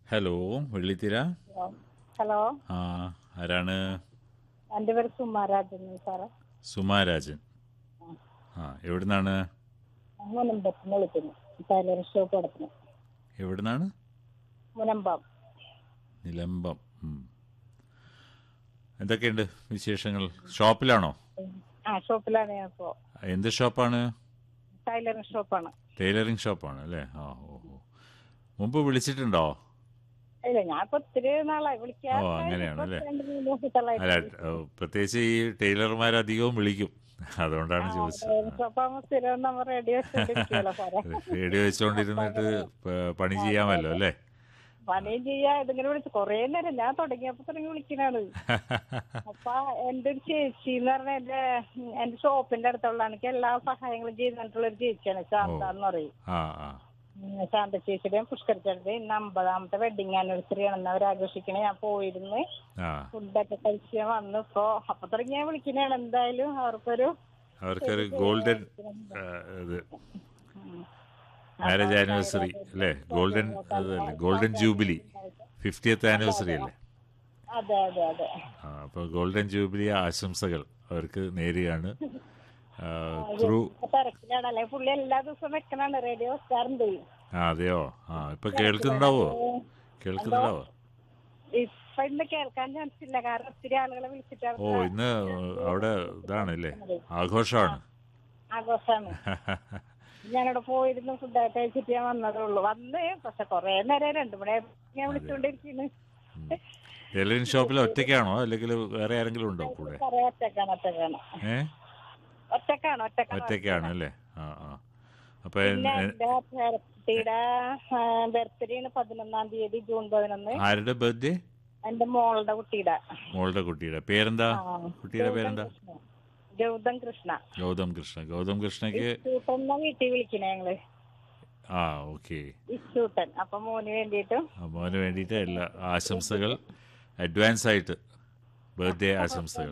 Hello വെള്ളിത്തിര hello ആ ആരാണ് എൻ്റെ പേര് സുമാരാജൻ സാറേ സുമാരാജൻ ആ എവിടുന്നാണ് മുനമ്പത്തിന് വിളിക്കുന്നു ടൈലറിംഗ് ഷോപ്പ് നടത്തുന്നു എവിടുന്നാണ് മുനമ്പം നിലമ്പം ഉം. എന്തൊക്കെയുണ്ട് വിശേഷങ്ങൾ ഷോപ്പിലാണോ ആ ഷോപ്പിലാണ് ഞാൻ ഇപ്പോൾ എന്ത് ഷോപ്പാണ് ടൈലറിംഗ് ഷോപ്പാണ് ടൈലറിംഗ് ഷോപ്പാണ് അല്ലേ ആ ഓ ഓ മുമ്പ് വിളിച്ചിട്ടുണ്ടോ ഇല്ല ഞാൻ ഇപ്പൊ ഒത്തിരി നാളായി വിളിക്കാൻ ഓ, അങ്ങനെയാണ് അല്ലേ? രണ്ട് മൂന്ന് ദിവസത്തോളായി അല്ല ഏ, പ്രത്യേകിച്ച് ഈ ടൈലർമാർ അധികവും വിളിക്കും അതുകൊണ്ടാണ് ചോദിച്ചത് ഷോപ്പാകുമ്പോൾ സ്ഥിരം നമ്മൾ റേഡിയോ സ്റ്റേഡിയോ സാറേ റേഡിയോ വെച്ചുകൊണ്ടിരുന്നിട്ട് പ- പണി ചെയ്യാമല്ലോ അല്ലേ പണിയും ചെയ്യാ ഇതിങ്ങനെ വിളിച്ചു കൊറേ നേരം ഞാൻ തുടങ്ങിയപ്പോ തുടങ്ങി വിളിക്കണാണ് അപ്പൊ എന്റെ ഒരു ചേച്ചി എന്ന് പറഞ്ഞ എന്റെ എന്റെ ഷോപ്പിന്റെ അടുത്തുള്ള എനിക്ക് എല്ലാ സഹായങ്ങളും ചെയ്തിട്ടുള്ള ഒരു ചേച്ചിയാണ് ശാന്ത എന്ന് പറയും ആ ആ ഉം, ശാന്ത ചേച്ചിയുടെയും പുഷ്കരിച്ചത് ഇന്ന് അമ്പതാമത്തെ വെഡിങ് ആനിവേഴ്സറി ആണെന്ന് അവർ ആഘോഷിക്കണേ ഞാൻ പോയിരുന്ന് ആ ഫുഡൊക്കെ കഴിച്ച് ഞാൻ വന്നു ഇപ്പൊ അപ്പൊ തുടങ്ങി ഞാൻ വിളിക്കണേണ് എന്തായാലും അവർക്കൊരു അവർക്കൊരു ഗോൾഡൻ ആ, ഇത് മാരേജ് ആനിവേഴ്സറി അല്ലേ ഗോൾഡൻ അതല്ലേ ഗോൾഡൻ ജൂബിലി ഫിഫ്റ്റിയത്ത് ആനിവേഴ്സറി അല്ലേ അതെ അതെ അതെ ആ അപ്പോൾ ഗോൾഡൻ ജൂബിലി ആശംസകൾ അവർക്ക് നേരുകയാണ് ത്രൂ ഇപ്പൊ തിരക്കിലാണ് അല്ലെ പുള്ളി എല്ലാ ദിവസവും വെക്കണാണ് റേഡിയോ വെക്കാറുണ്ട് ആ അതെയോ ആ ഇപ്പൊ കേൾക്കുന്നുണ്ടാവോ കേൾക്കുന്നുണ്ടാവോ ഇപ്പൊ ഇന്ന് കേൾക്കാൻ ചാൻസ് ഇല്ല കാരണം ഒത്തിരി ആളുകളെ വിളിച്ചിട്ടാണ് ഓ ഇന്ന് അവിടെ ഇതാണല്ലേ ആഘോഷമാണ് ആഘോഷാണ് ഞാനവിടെ പോയിരുന്നു ഫുഡൊക്കെ കഴിച്ചിട്ട് ഞാൻ വന്നതേ ഉള്ളൂ വന്ന് പക്ഷെ കൊറേ നേരം രണ്ടു മണി ഞാൻ വിളിച്ചോണ്ടിരിക്കുന്നു ടൈലറിംഗ് ഷോപ്പിൽ ഒറ്റയ്ക്കാണോ അല്ലെങ്കിൽ വേറെ ആരെങ്കിലും ഉണ്ടോ കൂടെ കൊറേ ഒറ്റക്കാണ് ഒറ്റക്കാണ് ഏ ഒറ്റക്കാണ് ഒറ്റക്കാണ് ഒറ്റയ്ക്കാണ് അല്ലേ ആ ആ അപ്പൊ പിന്നെ എൻ- എന്റെ കുട്ടിയുടെ ബർത്ത്ഡേ ആണ് പതിനൊന്നാം തീയതി ജൂൺ പതിനൊന്ന് ആരുടെ ബർത്ത്ഡേ എന്റെ മോളുടെ കുട്ടിയുടെ മോളുടെ കുട്ടിയുടെ പേരെന്താ ആ, കുട്ടിയുടെ പേരെന്താ ഗൗതം കൃഷ്ണ ഗൗതം കൃഷ്ണ ഗൗതം കൃഷ്ണയ്ക്ക് ഇച്ചൂട്ടൻ വീട്ടിൽ വിളിക്കണേ ഞങ്ങള് ആ ഓക്കെ ഇച്ചൂട്ടൻ അപ്പൊ മോന് വേണ്ടിയിട്ടും മോന് വേണ്ടിയിട്ട് എല്ലാ ആശംസകൾ അഡ്വാൻസ് ആയിട്ട് ബർത്ത്ഡേ ആശംസകൾ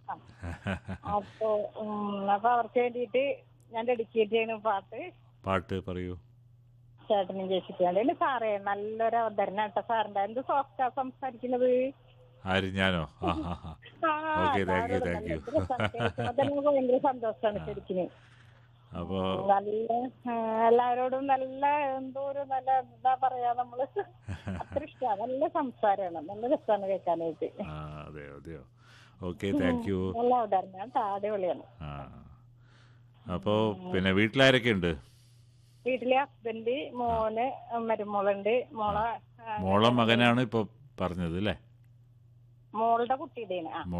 അപ്പൊ ഉം, അപ്പൊ അവർക്ക് വേണ്ടിയിട്ട് ഞാൻ ഡെഡിക്കേറ്റ് ചെയ്യുന്ന പാട്ട് പാട്ട് പറയൂ ചേട്ടനും ചേച്ചിക്കാണ്ട് എന്റെ സാറേ നല്ലൊരു അവതരണം കേട്ടോ സാറിന്റെ എന്ത് സോഫ്റ്റാ സംസാരിക്കുന്നത് ആര് ഞാനോ ആ ആ ആ ആ, Okay, thank you, sir thank you. നല്ല രസാണ്. കേൾക്കുമ്പോ തന്നെ നമുക്ക് ഭയങ്കര സന്തോഷമാണ് ശരിക്കും അപ്പോൾ നല്ല ആ, എല്ലാവരോടും നല്ല എന്തോ ഒരു നല്ല എന്താ പറയാ നമ്മള് അത്ര ഇഷ്ടമാണ് നല്ല സംസാരമാണ് നല്ല രസമാണ് കേൾക്കാനായിട്ട് ആ അതെയോ അതെയോ ഓക്കെ താങ്ക് യു നല്ല അവതരണം കേട്ടോ അടിപൊളിയാണ് ആ അപ്പോൾ പിന്നെ വീട്ടിലാരൊക്കെ ഉണ്ട് വീട്ടിലെ ഹസ്ബൻഡ് മോന് മരുമോളുണ്ട് മോളെ ആ, മോളെ മകനാണ് ഇപ്പോൾ പറഞ്ഞത് അല്ലേ മോളുടെ കുട്ടിയുടെയാണ് ആ